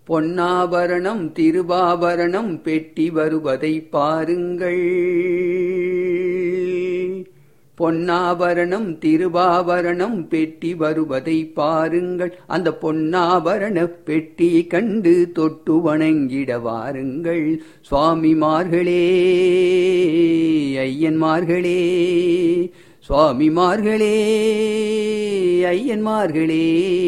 பொன்னாபரணம் திருவாபரணம் பெட்டி வருவதை பாருங்கள் பொன்னாபரணம் திருவாபரணம் பெட்டி வருவதை பாருங்கள் அந்த பொன்னாபரண பெட்டியை கண்டு தொட்டு வணங்கிட வாருங்கள் சுவாமிமார்களே ஐயன்மார்களே சுவாமிமார்களே ஐயன்மார்களே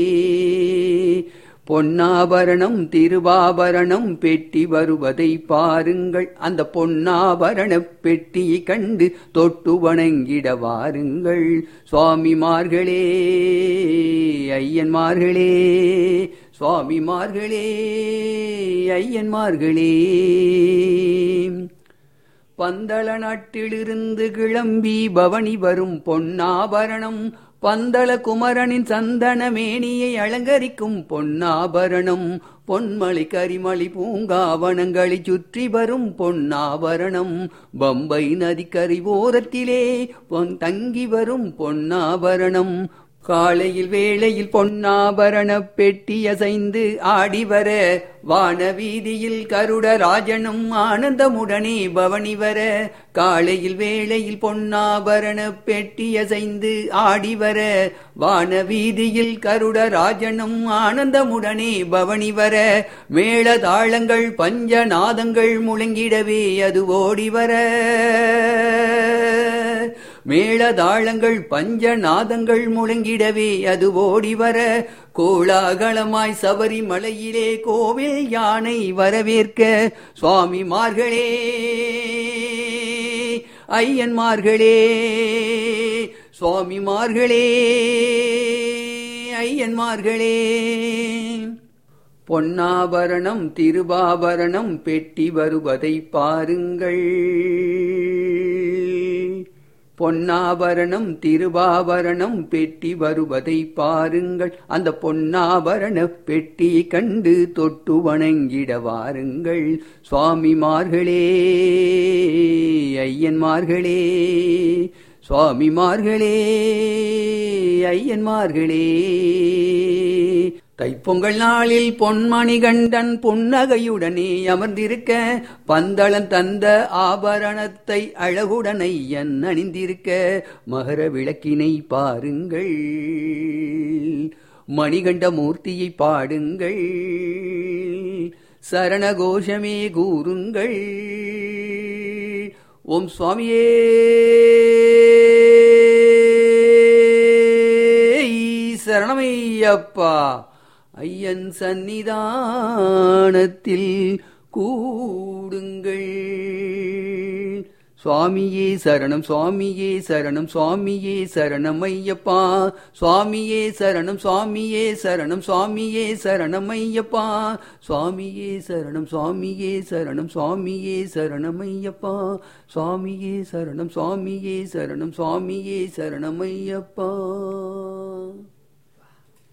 பொன்னாபரணம் திருவாபரணம் பெட்டி வருவதை பாருங்கள் அந்த பொன்னாபரண பெட்டியை கண்டு தொட்டு வணங்கிட வாருங்கள் சுவாமிமார்களே ஐயன்மார்களே சுவாமிமார்களே ஐயன்மார்களே பந்தள நாட்டிலிருந்து கிளம்பி பவனி வரும் பொன்னாபரணம் பந்தள குமரனின் சந்தன மேனியை அலங்கரிக்கும் பொன்னாபரணம் பொன்மலை கரிமலை பூங்காவனங்களை சுற்றி வரும் பொன்னாபரணம் பம்பை நதிக்கரை ஓரத்திலே பொன் தங்கி வரும் பொன்னாபரணம் காலையில் வேளையில் பொன்னாபரண பெட்டி அசைந்து ஆடி வர வான வீதியில் கருட ராஜனும் ஆனந்தமுடனே பவனி வர காலையில் வேளையில் பொன்னாபரண பெட்டி அசைந்து ஆடி வர வான வீதியில் கருட ராஜனும் ஆனந்தமுடனே பவனி வர மேள தாளங்கள் பஞ்சநாதங்கள் முழங்கிடவே அது ஓடி வர மேளதாளங்கள் பஞ்சநாதங்கள் முழங்கிடவே அது ஓடி வர கோலாகலமாய் சபரிமலையிலே கோவில் யானை வரவேற்க சுவாமிமார்களே ஐயன்மார்களே சுவாமிமார்களே ஐயன்மார்களே பொன்னாபரணம் திருவாபரணம் பெட்டி வருவதை பாருங்கள் பொன்னாபரணம் திருவாபரணம் பெட்டி வருவதை பாருங்கள் அந்த பொன்னாபரண பெட்டியை கண்டு தொட்டு வணங்கிட வாருங்கள் சுவாமிமார்களே ஐயன்மார்களே சுவாமிமார்களே ஐயன்மார்களே தைப்பொங்கல் நாளில் பொன்மணி கண்டன் புன்னகையுடனே அமர்ந்திருக்க பந்தளம் தந்த ஆபரணத்தை அழகுடன் ஐயன் அணிந்திருக்க மகர விளக்கினை பாருங்கள் மணிகண்ட மூர்த்தியை பாடுங்கள் சரணகோஷமே கூறுங்கள் ஓம் சுவாமியே சரணமையப்பா ஐயன் சந்நிதானத்தில் கூடுங்கள் சுவாமியே சரணம் சுவாமியே சரணம் சுவாமியே சரணம் ஐயப்பா சுவாமியே சரணம் சுவாமியே சரணம் சுவாமியே சரணம் ஐயப்பா சுவாமியே சரணம் சுவாமியே சரணம் சுவாமியே சரணம் ஐயப்பா சுவாமியே சரணம் சுவாமியே சரணம் சுவாமியே சரணம் ஐயப்பா